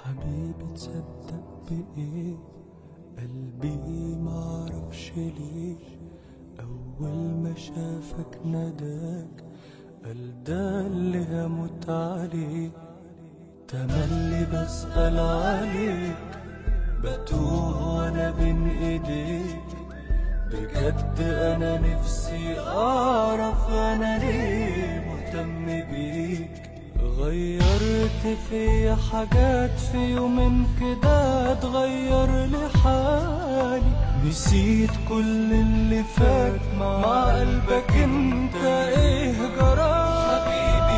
حبيبي تصدق بإيه قلبي معرفش ليه أول ما شافك ناداك قال ده اللي هموت عليه تملي بسأل عليك بتوه وانا بين ايديك بجد انا نفسي اعرف انا ليه مهتم بيك غيرت في حاجات في يومين كده اتغير لي حالي نسيت كل اللي فات مع قلبك انت ايه جرى حبيبي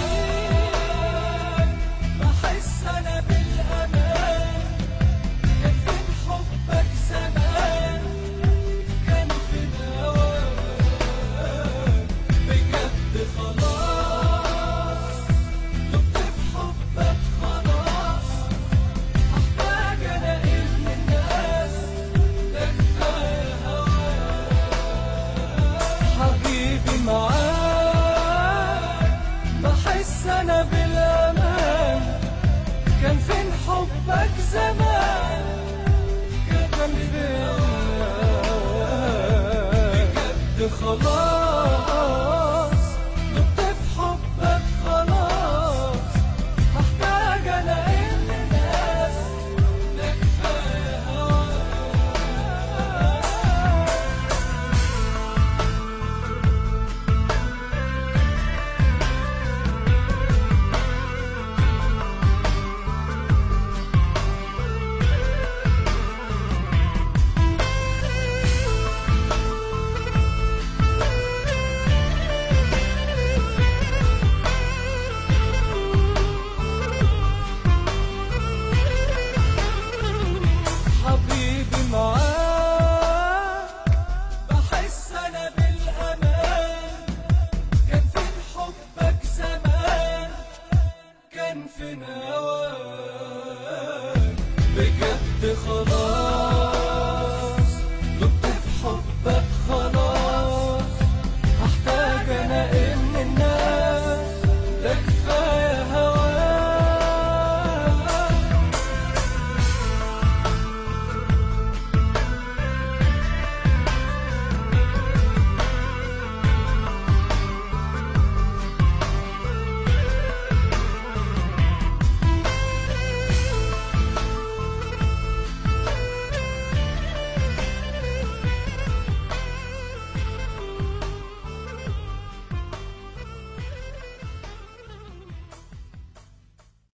معاك بحس انا بالامان كان فين حبك زمان كان فين هواك بجد خلاص دبت في حبك خلاص هحتاج انا ايه من الناس ده كفايه هواك حبيبي معاك بحس انا بالامان كان فين حبك زمان كان فين بجد خلاص دبت في حبك خلاص محتاج انا ايه من الناس ده كفايه هواك حبيبي معاك بحس انا بالامان كان فين حبك زمان كان فين هواك بجد خلاص